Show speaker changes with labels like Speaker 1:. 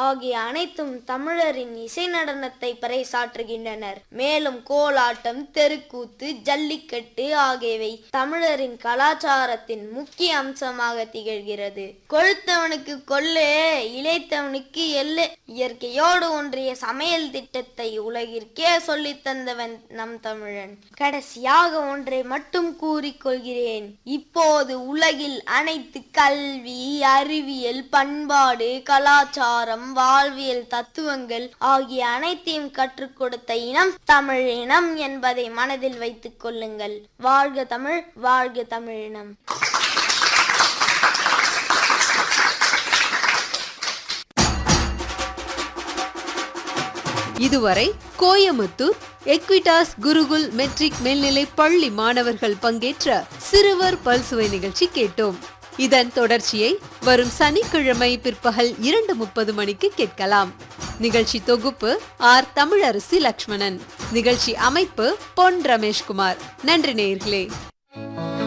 Speaker 1: ஆகிய அனைத்தும் தமிழரின் இசை நடனத்தை பறைசாற்றுகின்றனர் மேலும் கோலாட்டம் தெருக்கூத்து ஜல்லிக்கட்டு ஆகியவை தமிழரின் கலாச்சாரத்தின் முக்கிய அம்சமாக திகழ்கிறது கொழுத்தவனுக்கு கொள்ளே இளைத்தவனுக்கு எல்லை இயற்கையோடு ஒன்றிய சமையல் திட்டத்தை உலகிற்கே சொல்லித் தந்தவன் நம் தமிழன் கடைசியாக ஒன்றை மட்டும் கூறிக்கொள்கிறேன் இப்போது உலகில் அனைத்து கல்வி அறிவியல் பண்பாடு கலாச்சாரம் வாழ்வியல் தத்துவங்கள் ஆகிய அனைத்தையும் கற்றுக் கொடுத்த இனம் தமிழ் இனம் என்பதை மனதில் வைத்துக் கொள்ளுங்கள் வாழ்க தமிழ் வாழ்க தமிழினம்
Speaker 2: இதுவரை கோயமுத்தூர் எக்விடாஸ் குருகுல் மெட்ரிக் மேல்நிலை பள்ளி மாணவர்கள் பங்கேற்ற சிறுவர் பல்சுவை நிகழ்ச்சி கேட்டோம் இதன் தொடர்ச்சியை வரும் சனிக்கிழமை பிற்பகல் இரண்டு முப்பது மணிக்கு கேட்கலாம் நிகழ்ச்சி தொகுப்பு ஆர் தமிழரசி லக்ஷ்மணன் நிகழ்ச்சி அமைப்பு பொன் ரமேஷ்குமார் நன்றி நேயர்களே